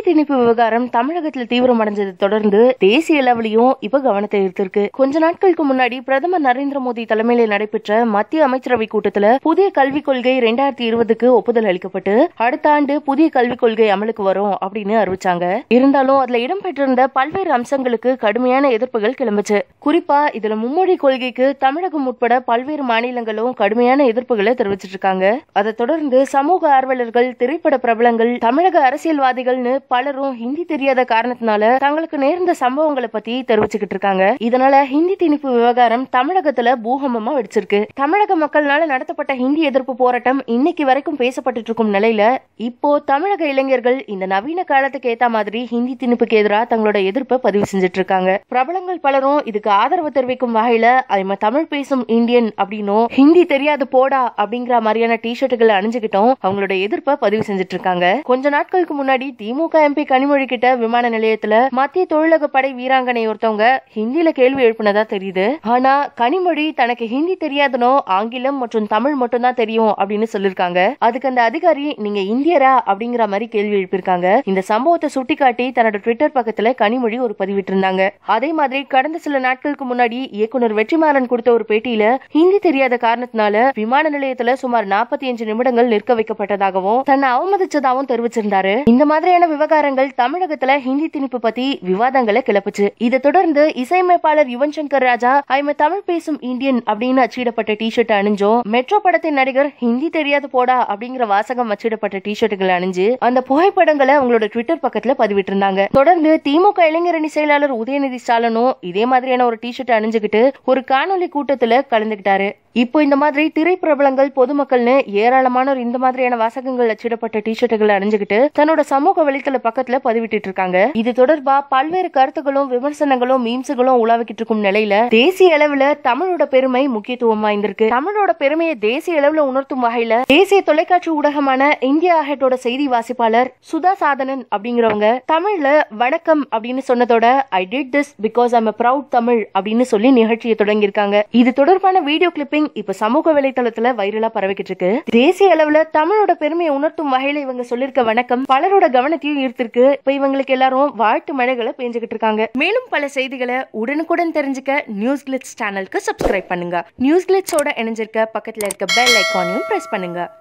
திணிப்பு விவகாரம் தமிழகத்துல தீவிரமடைஞ்சதை தொடர்ந்து தேசிய லெவலையும் இப்ப கவனத்தை ஈர்த்திருக்கு கொஞ்ச நாட்களுக்கு முன்னாடி பிரதமர் நரேந்திர மோடி தலைமையில நடைபெற்ற மத்திய அமைச்சரவை கூட்டத்துல புதிய கல்விக் கொள்கை ரெண்டாயிரத்தி இருபதுக்கு ஒப்புதல் அளிக்கப்பட்டு அடுத்த ஆண்டு புதிய கல்விக் கொள்கை அமலுக்கு வரும் அப்படின்னு அறிவிச்சாங்க இருந்தாலும் அதுல இடம்பெற்றிருந்த பல்வேறு அம்சங்களுக்கு கடுமையான எதிர்ப்புகள் கிளம்புச்சு குறிப்பா இதுல மும்மொழி கொள்கைக்கு தமிழகம் உட்பட பல்வேறு மாநிலங்களும் கடுமையான எதிர்ப்புகளை தெரிவிச்சிட்டு இருக்காங்க அதை தொடர்ந்து சமூக ஆர்வலர்கள் திரைப்பட பிரபலங்கள் தமிழக அரசியல்வாதிகள்னு பலரும் ஹிந்தி தெரியாத காரணத்தினால தங்களுக்கு நேர்ந்த சம்பவங்களை பத்தி தெரிவிச்சுக்கிட்டு இருக்காங்க இதனால ஹிந்தி திணிப்பு விவகாரம் தமிழகத்துல பூகம்பமா வெடிச்சிருக்கு தமிழக மக்கள்னால நடத்தப்பட்ட ஹிந்தி எதிர்ப்பு போராட்டம் இன்னைக்கு வரைக்கும் பேசப்பட்டு இருக்கும் நிலையில இப்போ தமிழக இளைஞர்கள் இந்த நவீன காலத்துக்கு ஏத்த மாதிரி ஹிந்தி திணிப்புக்கு எதிராக தங்களோட எதிர்ப்பை பதிவு செஞ்சுட்டு இருக்காங்க பிரபலங்கள் பலரும் இதுக்கு ஆதரவு தெரிவிக்கும் வகையில ஐம தமிழ் பேசும் இந்தியன் அப்படின்னும் ஹிந்தி தெரியாது போடா அப்படிங்கிற மாதிரியான டிஷர்ட்டுகளை அணிஞ்சுக்கிட்டும் அவங்களோட எதிர்ப்பை பதிவு செஞ்சுட்டு இருக்காங்க கொஞ்ச நாட்களுக்கு முன்னாடி திமுக எம்பி கனிமொழி கிட்ட விமான நிலையத்துல மத்திய தொழிலக படை வீராங்கனை ஒருத்தவங்க ஹிந்தியில கேள்வி எழுப்பினதா தெரியுது ஆனா கனிமொழி தனக்கு ஹிந்தி தெரியாதனோ ஆங்கிலம் மற்றும் தமிழ் மட்டும் தான் தெரியும் அப்படின்னு சொல்லிருக்காங்க அதுக்கு அந்த அதிகாரி நீங்க இந்தியரா அப்படிங்கிற மாதிரி கேள்வி எழுப்பியிருக்காங்க இந்த சம்பவத்தை சுட்டிக்காட்டி தன்னோட ட்விட்டர் பக்கத்துல கனிமொழி ஒரு பதிவிட்டிருந்தாங்க அதே மாதிரி கடந்த சில நாட்களுக்கு முன்னாடி இயக்குனர் வெற்றிமாறன் கொடுத்த ஒரு பேட்டியில ஹிந்தி தெரியாத காரணத்தினால விமான நிலையத்துல சுமார் நாற்பத்தி அஞ்சு நிமிடங்கள் நிற்க வைக்கப்பட்டதாகவும் தன்னை அவமதிச்சதாகவும் தெரிவிச்சிருந்தாரு இந்த மாதிரியான விவகாரங்கள் தமிழகத்துல ஹிந்தி திணிப்பு பத்தி விவாதங்களை கிளப்புச்சு இதை தொடர்ந்து இசையமைப்பாளர் யுவன் சங்கர் ராஜா ஐம தமிழ் பேசும் இந்தியன் அப்படின்னு அச்சிடப்பட்ட டிஷர்ட் அணிஞ்சும் மெட்ரோ படத்தின் நடிகர் ஹிந்தி தெரியாது போடா அப்படிங்கிற வாசகம் அச்சிடப்பட்ட டிஷர்ட்டுகள் அணிஞ்சு அந்த புகைப்படங்களை அவங்களோட ட்விட்டர் பக்கத்துல பதிவிட்டிருந்தாங்க தொடர்ந்து திமுக இளைஞரணி செயலாளர் உதயநிதி ஸ்டாலினும் இதே மாதிரியான ஒரு டிஷர்ட் அணிஞ்சுக்கிட்டு ஒரு காணொலி கூட்டத்துல கலந்துகிட்டாரு இப்போ இந்த மாதிரி திரைப்பிரபலங்கள் பொதுமக்கள்னு ஏராளமானோர் இந்த மாதிரியான வாசகங்கள் அச்சிடப்பட்ட டிஷர்ட்டுகளை அணிஞ்சுக்கிட்டு தன்னோட சமூக வலைத்தள பக்கத்துல பதிவிட்டு இருக்காங்க இது தொடர்பா பல்வேறு கருத்துக்களும் விமர்சனங்களும் மீம்ஸுகளும் உலாவிக்கிட்டு இருக்கும் நிலையில தேசிய அளவுல தமிழோட பெருமை முக்கியத்துவம் வாய்ந்திருக்கு தமிழோட பெருமையை தேசிய அளவுல உணர்த்தும் வகையில தேசிய தொலைக்காட்சி ஊடகமான இந்தியா ஹெட்டோட செய்தி வாசிப்பாளர் சுதா சாதனன் அப்படிங்கிறவங்க தமிழ்ல வணக்கம் அப்படின்னு சொன்னதோட I did this because I'm proud Tamil அப்படின்னு சொல்லி நிகழ்ச்சியை தொடங்கியிருக்காங்க இது தொடர்பான வீடியோ கிளிப்பிங் இப்ப சமூக வலைதளத்துல வைரலா பரவிக்கிட்டு இருக்கு தேசிய அளவுல தமிழோட பெருமையை உணர்த்தும் வகையில இவங்க சொல்லிருக்க வணக்கம் பலரோட கவனத்தையும் ஈர்த்திருக்கு இப்ப இவங்களுக்கு எல்லாரும் வாழ்த்து மழைகளை பேஞ்சுக்கிட்டு இருக்காங்க மேலும் பல செய்திகளை உடனுக்குடன் தெரிஞ்சுக்க நியூஸ் கிளிட்ஸ் சேனலுக்கு சப்ஸ்கிரைப் பண்ணுங்க நியூஸ் கிளிட்ஸோட இணைஞ்சிருக்க பக்கத்துல இருக்க பெல் ஐக்கானையும் பிரஸ் பண்ணுங்க